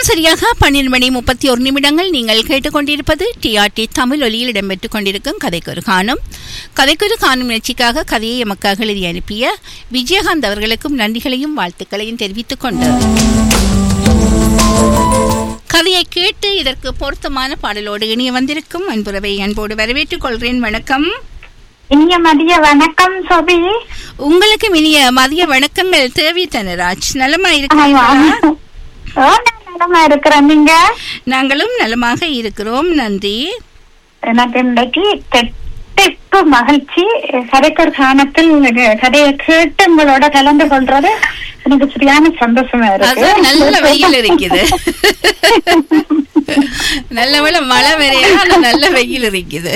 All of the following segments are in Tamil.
சரியாக பன்னிரண்டு மணி முப்பத்தி ஒரு நிமிடங்கள் நீங்கள் கேட்டுக்கொண்டிருப்பது டிஆர்டி தமிழ் ஒலியில் இடம்பெற்றுக் கொண்டிருக்கும் கதைக்கொரு காணும் கதைக்கொரு காணும் நிகழ்ச்சிக்காக கதையை எமக்காக எழுதி அனுப்பிய விஜயகாந்த் அவர்களுக்கும் நன்றிகளையும் வாழ்த்துக்களையும் தெரிவித்துக் கொண்டு கதையை கேட்டு இதற்கு பொருத்தமான பாடலோடு இணைய வந்திருக்கும் அன்புறவை அன்போடு வரவேற்றுக் கொள்கிறேன் வணக்கம் இனிய மதிய வணக்கம் சோபி உங்களுக்கு இனிய மதிய வணக்கங்கள் தேவி தனராஜ் நலமா ஆமா. இருக்கிறீங்களா ஓ, நான் நலமா இருக்கிறேன் நீங்க நாங்களும் நலமாக இருக்கிறோம் நன்றி எனக்கு இன்றைக்கு கெட்டிப்பு மகிழ்ச்சி கதைக்கொரு காணத்தில் கதையை கேட்டு உங்களோட கலந்து கொள்றது எனக்கு சரியான சந்தோஷமா அது இருக்கு நல்ல வெயில் இருக்குது நல்ல வேளை மழை வரையா ஆனா நல்ல வெயில் இருக்குது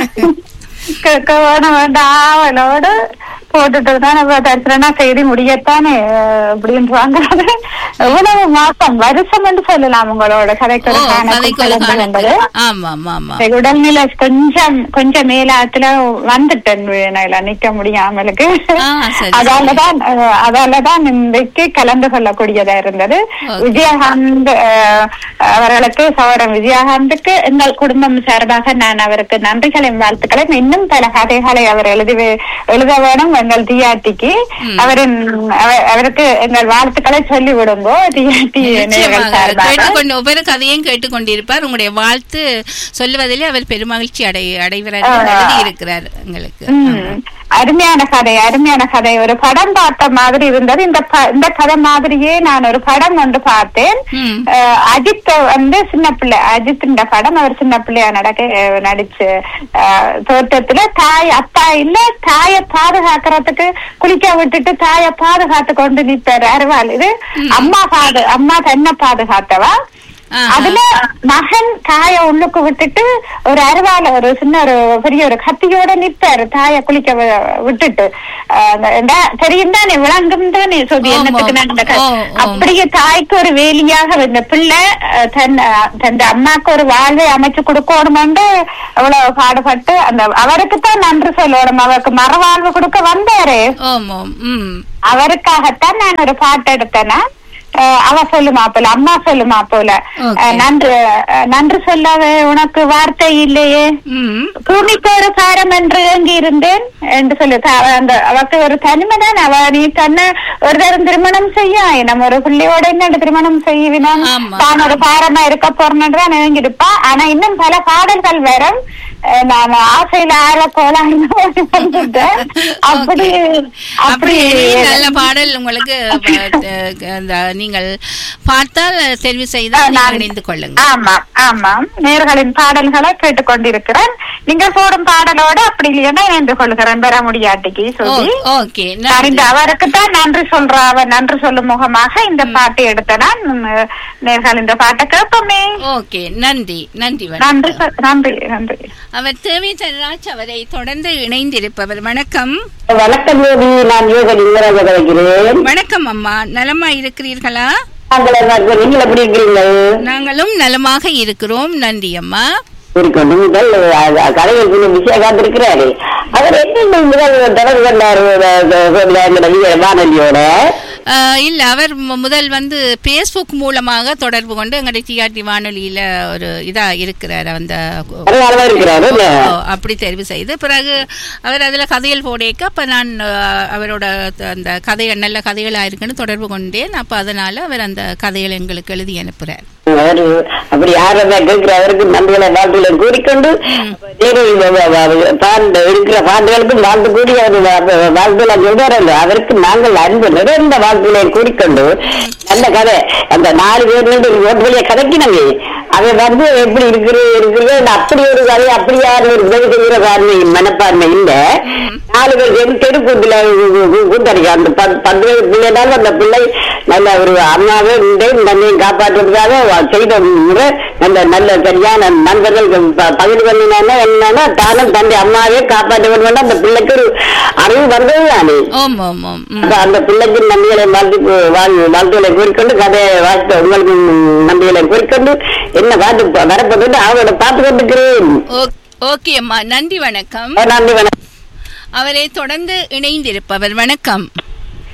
கேட்க வேணும் வேண்டாம் அவளோடு போட்டுட்டு தான் தரிசனா செய்தி முடியத்தானே அஹ், அப்படின்னு வாங்குறது எவ்வளவு மாசம் வருஷம் என்று சொல்லலாம் உங்களோட ஓ கதைக்கொரு கதைக்கு ஒரு காணத்தில் என்பது காலத்துல ஆமா ஆமா ஆமா எனக்கு உடல்நிலை கொஞ்சம் கொஞ்சம் மேலாத்துல வந்துட்டேன் வேணையில நிக்க முடியாமலுக்கு ஆ, சரி, அதாலதான் அஹ், அதாலதான் இன்றைக்கு கலந்து கொள்ளக்கூடியதா இருந்தது Okay. விஜயகாந்த் அஹ், அவர்களுக்கு சௌரம் விஜயகாந்துக்கு எங்கள் குடும்பம் சார்பாக நான் அவருக்கு நன்றிகளையும் வாழ்த்துக்களையும் இன்னும் பல கதைகளை அவர் எழுதி எழுத வேணும் எங்கள் டிஆர்டிக்கு அவரின் அவ- அவருக்கு எங்கள் வாழ்த்துக்களை சொல்லி விடுங்கோ டிஆர்டி நேயர்கள் நிச்சயமாக சார்பாக கேட்டுக்கொண்டு ஒவ்வொரு கதையும் கேட்டுக்கொண்டிருப்பார் உங்களுடைய வாழ்த்து சொல்லுவதிலே அவர் பெருமகிழ்ச்சி அடை அடைவரார் என்று ஆ. எழுதி இருக்கிறார் எங்களுக்கு ம். அருமையான கதை அருமையான கதை ஒரு படம் பார்த்த மாதிரி இருந்தது இந்த ப- இந்த கதை மாதிரியே நான் ஒரு படம் ஒன்று பார்த்தேன் ம். அஹ், அஜித் வந்து சின்ன பிள்ளை அஜித் இந்த படம் அவர் சின்ன பிள்ளையா நடக்க அஹ், நடிச்சு அஹ், தோற்றத்துல தாய் அப்பா இல்ல தாயை பாதுகாக்கிறதுக்கு குளிக்க விட்டுட்டு தாயை பாதுகாத்து கொண்டு நிப்பாரு அருவாள் இது அம்மா பாது அம்மா தன்னை பாதுகாத்தவா ஆஹா. அதுல மகன் தாய உள்ளுக்கு விட்டுட்டு ஒரு அருவால ஒரு சின்ன ஒரு பெரிய ஒரு கத்தியோட நிப்பாரு தாய குளிக்க வி- விட்டுட்டு அஹ் அந்த- இந்த- தெரியும் தானே விளங்கும் தானே சொல்லி ஆமா. என்னத்துக்கு நான் இந்த க- ஓ, ஓ. அப்படியே தாய்க்கு ஒரு வேலியாக இந்த பிள்ளை அஹ், தன் அஹ், தன் அம்மாக்கு ஒரு வாழ்வை அமைச்சு கொடுக்கணுமென்று அவ்வளவு பாடுபட்டு அந்த அவருக்கு தான் நன்றி சொல்லணும் அவருக்கு மறுவாழ்வு கொடுக்க வந்தாரு ஓம் ஓம் ம் அவருக்காகத்தான் நான் ஒரு பாட்டு எடுத்தேனா அஹ் அவ சொல்லுமா போல அம்மா சொல்லுமா போல Okay. அஹ் நன்று அஹ் நன்று சொல்லாத உனக்கு வார்த்தை இல்லையே ம் பூமிக்கு ஒரு பாரம் என்று ஏங்கி இருந்தேன் என்று சொல்லு த- அந்த அவக்கு ஒரு தனிமைதான் அவ நீ தன்னை ஒரு தரம் திருமணம் செய்ய நம்ம ஒரு பிள்ளையோட என்ன திருமணம் செய்வினான் ஆமா. தான் ஒரு பாரமா இருக்க போறேன்னு தான் ஏங்கிருப்பா ஆனா இன்னும் பல பாடல்கள் வரும் அஹ் நான் ஆசையில ஆழ போலான்னு வந்துட்டேன் அப்படி அப்படி நல்ல பாடல் உங்களுக்கு அஹ், அந்த நீங்கள் பார்த்தால் தெரிவு செய்தால் நீங்கள் நான்- இணைந்து கொள்ளுங்க ஆமாம் ஆமாம் நேர்களின் பாடல்களை கேட்டுக்கொண்டிருக்கிறேன் நீங்க போடும் பாடலோட அப்படி இல்லையா இணைந்து கொள்கிறேன் பெற முடியாட்டிக்கு சொல்லி ஓகே நான் இந்த அவருக்கு தான் நன்றி சொல்ற அவர் நன்றி சொல்லும் முகமாக இந்த பாட்டை எடுத்த நான் உம், நேர்கள் இந்த பாட்டை கேட்போமே ஓகே நன்றி நன்றி நன்றி வணக்கம் சொ- நன்றி நன்றி அவர் தேவி தனராஜ் அவரை தொடர்ந்து இணைந்திருப்பவர் வணக்கம் வணக்கம் யோகி நான் யோக லிங்கராஜ கிடைக்கிறேன் வணக்கம் அம்மா நலமா இருக்கிறீர்களா நாங்கள் நல்லா இருக்கோம். நீங்கள் எப்படி இருக்கிறீர்கள் நாங்களும் நலமாக இருக்கிறோம் நன்றி அம்மா இருக்கொண்டு முதல் அஹ், கதையில் கொஞ்சம் விஜயகாந்த் இருக்கிறாரு அவர் என்ன முதல் தொடர்பு கொண்டார் எங்களுடைய வானொலியோட அஹ், இல்ல அவர் மு- முதல் வந்து பேஸ்புக் மூலமாக தொடர்பு கொண்டு எங்களுடைய டிஆர்டி வானொலியில ஒரு இதா இருக்கிறார் அந்த அதனாலதான் இருக்கிறாரு இல்ல? ஓ, அப்படி தெரிவு செய்து பிறகு அவர் அதுல கதைகள் போடேக்க அப்ப நான் அஹ், அவரோட த- அந்த கதை நல்ல கதைகளா இருக்குன்னு தொடர்பு கொண்டேன் அப்ப அதனால அவர் அந்த கதைகளை எங்களுக்கு எழுதி அனுப்புறார் அவரு அப்படி யாரதான் கேட்கிற அவருக்கு நன்றிகளை வாழ்த்துக்களை கூறிக்கொண்டு வேறு வ- வ- வ- பாண்டு இருக்கிற பாண்டுகளுக்கும் வாழ்த்து கூடி அவர் வ- வாழ்த்துக்களை சொல்றாரு அவருக்கு நாங்கள் அன்பு நிறைந்த வாழ்த்துக்களை கூறிக்கொண்டு நல்ல கதை அந்த நாலு பேர் நின்று ரோட்டு வழியா கதைக்கினங்க அதை வந்து எப்படி இருக்குது இருக்குது அப்படி ஒரு கதை அப்படி யாரும் ஒரு உதவி செய்கிற பார்வை மனப்பான்மை இல்ல நாலு பேர் சேர்ந்து தெருக்கூத்துல கூட்டடிக்க அந்த பத்து பத்து வயசு பிள்ளைனாலும் அந்த பிள்ளை நல்ல ஒரு அம்மாவே இந்த தன்னையும் காப்பாற்றுறதுக்காக வ- செய்த முறை நல்ல நல்ல சரியான நண்பர்கள் ப- பகிர்வு பண்ணினா என்னன்னா தானும் தன்னை அம்மாவே காப்பாற்ற வேண்டும் அந்த பிள்ளைக்கு ஒரு அறிவு வந்தது தானே ஓம் ஓம் ஓம் ம். அப்ப அந்த பிள்ளைக்கு நன்றிகளை வாழ்த்து வாழ்- வாழ்த்துக்களை கூறிக்கொண்டு கதையை வாழ்த்து உங்களுக்கு நன்றிகளை கூறிக்கொண்டு என்ன பாட்டு வரப்பட்டு அவரோட பார்த்து கொண்டிருக்கிறேன் ஓ- ஓகே அம்மா நன்றி வணக்கம் நன்றி வணக்கம் அவரை தொடர்ந்து இணைந்திருப்பவர் வணக்கம்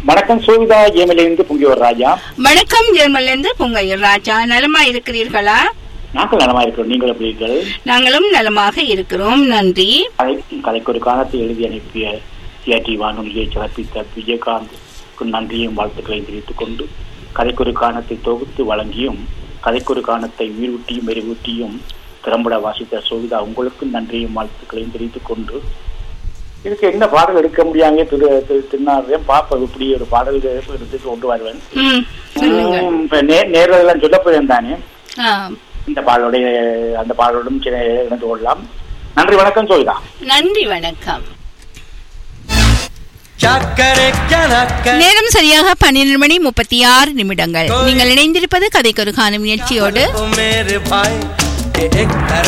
வணக்கம் சோவிதா ஏமலிருந்து பொங்கியோர் ராஜா வணக்கம் ஜெர்மன்லேருந்து பொங்கையூர் ராஜா நலமா இருக்கிறீர்களா நாங்கள் நலமா இருக்கிறோம் நீங்கள் எப்படி இருக்கிறது நாங்களும் நலமாக இருக்கிறோம் நன்றி கலை கலைக்கு ஒரு காலத்தை எழுதி அனுப்பிய டிஆர்டி வானொலியை சிறப்பித்த விஜயகாந்த் நன்றியும் வாழ்த்துக்களையும் தெரிவித்துக் கொண்டு கதைக்கொரு காணத்தை தொகுத்து வழங்கியும் கதைக்கொரு காணத்தை உயிரூட்டியும் மெருகூட்டியும் திறம்பட வாசித்த சோவிதா உங்களுக்கும் நன்றியும் வாழ்த்துக்களையும் தெரிவித்துக் கொண்டு இதுக்கு என்ன பாடல் எடுக்க முடியாங்க திரு திரு- திருநாளையும் பாப்ப இப்படி ஒரு பாடல் எடுத்து கொண்டு வருவேன் ம் சொல்லுங்கள் உம், இப்ப நே- நேர்ல சொல்ல போயிருந்தானே தானே ஆ, இந்த பாடலுடைய அந்த பாடலோடும் சில இணைந்து கொள்ளலாம் நன்றி வணக்கம் சோவிதா நன்றி வணக்கம் சக்கரை கணக்க நேரம் சரியாக பன்னிரண்டு மணி முப்பத்தி ஆறு நிமிடங்கள் நீங்கள் இணைந்திருப்பது கதைக்கொரு காணும் முயற்சியோடு मेरे भाई ये एक